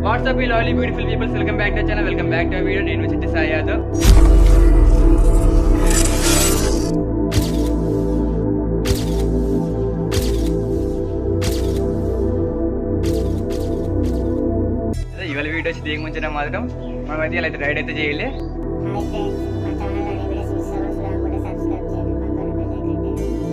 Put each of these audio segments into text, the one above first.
WhatsApp ఈ లాలీ beautiful peoples welcome back to channel welcome back to video నేను చిట్టి సాయి యాదవ్ అదే ఇవాళ వీడియో వచ్చి దిగ ముంచిన మాత్రం మనం అయితే ఇలా అయితే రైడ్ అయితే చేయలే హాయ్ ఫ్రెండ్స్ మా ఛానల్ వీడియోస్ మిస్ అవ్వకుండా చూడాలనుకుంటే సబ్స్క్రైబ్ చేయండి పక్కన బెల్ ఐకాన్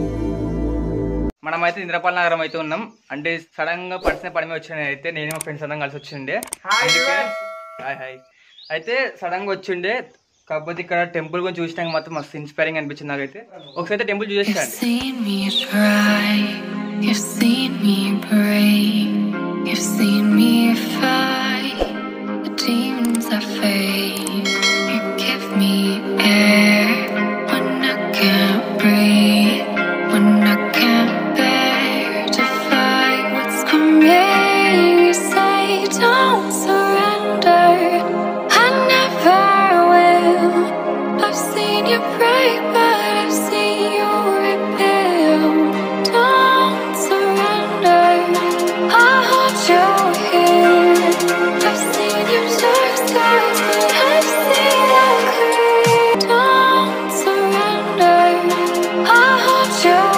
కొట్టండి. మనం అయితే ఇంద్రపాల నగరం అయితే ఉన్నాం అంటే సడన్ గా పర్సనల్ పని మీద వచ్చిన అయితే నేను మా ఫ్రెండ్స్ అందరం కలిసి వచ్చిండే అందుకే- హాయ్ హాయ్ అయితే సడన్ గా వచ్చిండే కాకపోతే ఇక్కడ టెంపుల్ గురించి చూసినాక మాత్రం మస్తు ఇన్స్పైరింగ్ అనిపించింది నాకైతే ఒకసారి టెంపుల్ You've చూసేసాను seen me try, you've seen me break, you've seen me fight the demons I face. You give me air when I can't breathe, when I can't bear to fight what's coming. You say don't surrender, I never will. I've seen you break, but I've seen you rebuild. Don't surrender. I'll hold your hand. I've seen you dark side, but I've seen that clear. Don't surrender. I'll hold your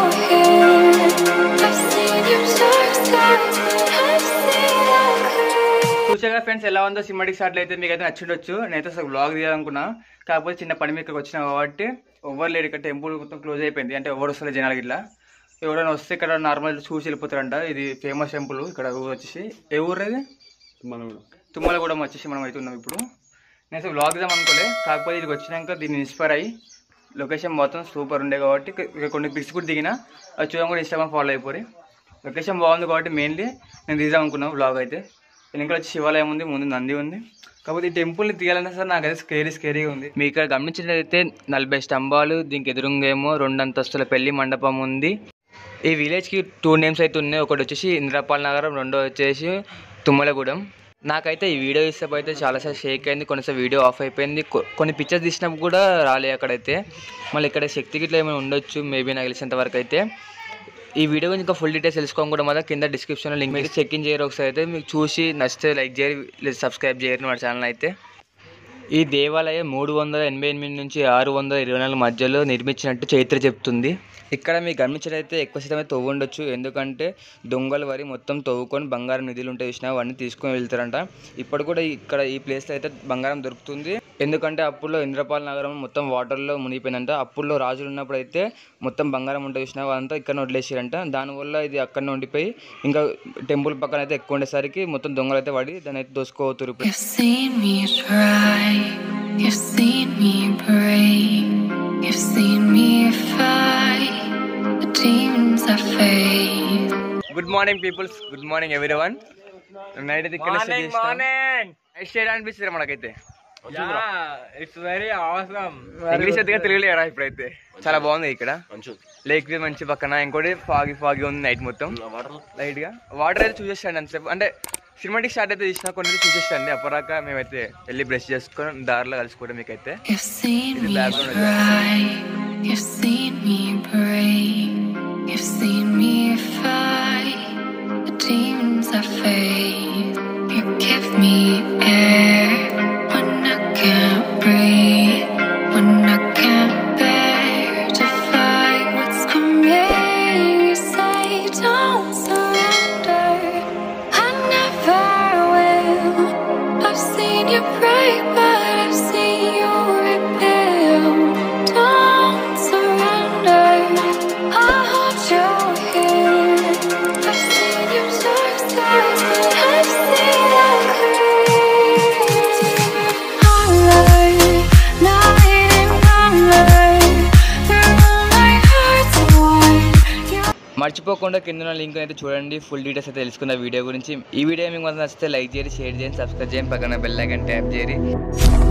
hand. I've seen you dark side, but I've seen that clear. చూసాగా friends ఎలా ఉందో cinematic షాట్లు అయితే మీకు అయితే నచ్చిండొచ్చు నేనైతే అసలు blog తీయాలనుకున్నా కాకపోతే చిన్న పని మీద ఇక్కడికి వచ్చినా కాబట్టి ఎవరు లేరు ఇక్కడ టెంపుల్ మొత్తం క్లోజ్ అయిపోయింది అంటే ఎవరు వస్తారు జనాలకి ఇట్లా ఎవరైనా వస్తే ఇక్కడ నార్మల్ చూసి వెళ్ళిపోతారంట ఇది ఫేమస్ టెంపుల్ ఇక్కడ ఊరు వచ్చేసి ఏ ఊరు ఇది తుమ్మలగూడెం వచ్చేసి మనం అయితే ఉన్నాం ఇప్పుడు నేను అసలు బ్లాగ్ చేద్దాం అనుకోలే కాకపోతే ఇక్కడికి వచ్చినాక దీన్ని ఇన్స్పైర్ అయ్యి లొకేషన్ మొత్తం సూపర్ ఉండే కాబట్టి ఇక- ఇక కొన్ని పిక్స్ కూడా దిగిన అది చూడడం కూడా ఇన్స్టాగ్రామ్ ఫాలో అయిపోయి లొకేషన్ బాగుంది కాబట్టి మెయిన్లీ నేను తీద్దాం అనుకున్నాను బ్లాగ్ అయితే వెనకాల వచ్చి శివాలయం ఉంది ముందు నంది ఉంది కాకపోతే ఈ టెంపుల్ని తీయాలన్నా సార్ నాకు అయితే స్కేరీ స్కేరీగా ఉంది మీకు ఇక్కడ గమనించినట్లయితే నలభై స్తంభాలు దీనికి ఎదురుంగేమో రెండు అంతస్తుల పెళ్లి మండపం ఉంది ఈ విలేజ్కి టూ నేమ్స్ అయితే ఉన్నాయి ఒకటి వచ్చేసి ఇంద్రపాల్ నగరం రెండో వచ్చేసి తుమ్మలగూడెం నాకైతే ఈ వీడియో ఇస్తే అయితే చాలాసార్లు షేక్ అయింది కొన్నిసార్లు వీడియో ఆఫ్ అయిపోయింది కొ- కొన్ని పిక్చర్స్ తీసినప్పుడు కూడా రాలే అక్కడైతే మళ్ళీ ఇక్కడ శక్తి గిట్ల ఏమైనా ఉండొచ్చు మేబీ నాకు తెలిసినంత వరకు అయితే ఈ వీడియో గురించి ఇంకా ఫుల్ డీటెయిల్స్ తెలుసుకోవడం కూడా మాత్రం కింద డిస్క్రిప్షన్లో లింక్ అయితే చెక్ ఇన్ చేయరు ఒకసారి అయితే మీకు చూసి నచ్చితే లైక్ చేయరు లేదా సబ్స్క్రైబ్ చేయరు మన ఛానల్ అయితే ఈ దేవాలయం మూడు వందల ఎనభై ఎనిమిది నుంచి ఆరు వందల ఇరవై నాలుగు మధ్యలో నిర్మించినట్టు చరిత్ర చెప్తుంది ఇక్కడ మీకు గమనించినట్లయితే ఎక్కువ శాతం అయితే తవ్వు ఉండొచ్చు ఎందుకంటే దొంగల వరి మొత్తం తవ్వుకొని బంగారం నిధులు ఉంటాయి చూసినా అవన్నీ తీసుకొని వెళ్తారంట ఇప్పుడు కూడా ఇక్కడ ఈ ప్లేస్లో అయితే బంగారం దొరుకుతుంది ఎందుకంటే అప్పుడులో ఇంద్రపాల్ నగరం మొత్తం వాటర్లో మునిగిపోయిందంట అప్పుడులో రాజులు ఉన్నప్పుడు అయితే మొత్తం బంగారం ఉంటుంది చూసినా అదంతా ఇక్కడ వదిలేసారంట దానివల్ల ఇది అక్కడనే ఉండిపోయి ఇంకా టెంపుల్ పక్కన అయితే ఎక్కువ ఉండేసరికి మొత్తం దొంగలు అయితే పడి దాన్ని అయితే దోసుకోతురు You've seen me try, you've seen me break, you've seen me fight the demons I face. Good morning peoples good morning everyone night అయితే ఇక్కడ Morning, morning. నైట్ స్టే అనిపిస్తుంది మనకైతే Yeah, it's very awesome. English అయితే తెలియలేరా ఇప్పుడైతే చాలా బాగుంది ఇక్కడ lake view మంచి పక్కన ఇంకోటి ఫాగి ఫాగి ఉంది నైట్ మొత్తం లైట్ గా వాటర్ అయితే చూసేస్తాండి అంతసేపు అంటే సినిమాటిక్ షాట్ అయితే తీసిన కొన్ని చూసేస్తాండి అప్పటిదాకా మేమైతే వెళ్ళి బ్రష్ చేసుకొని దారిలో కలుసుకోవడం మీకైతే You've seen Is it me background or try, you've seen me break, you've seen me fight the demons I face. You give me air when I can't breathe, when I can't bear to fight what's coming. You say don't surrender, I never will. I've seen you break, but I've seen you rebuild. Don't surrender. I'll hold your hand. I've seen you dark side, but I've seen that clear. Alright, night and number. Through my heart's wide. You మర్చిపోకుండా కింద link అయితే చూడండి full details అయితే తెలుసుకున్న video గురించి ఈ video మీకు మాత్రం నచ్చితే లైక్ చేయండి షేర్ చేయండి సబ్స్క్రైబ్ చేయండి పక్కన బెల్ ఐకాన్ ట్యాప్ చేయండి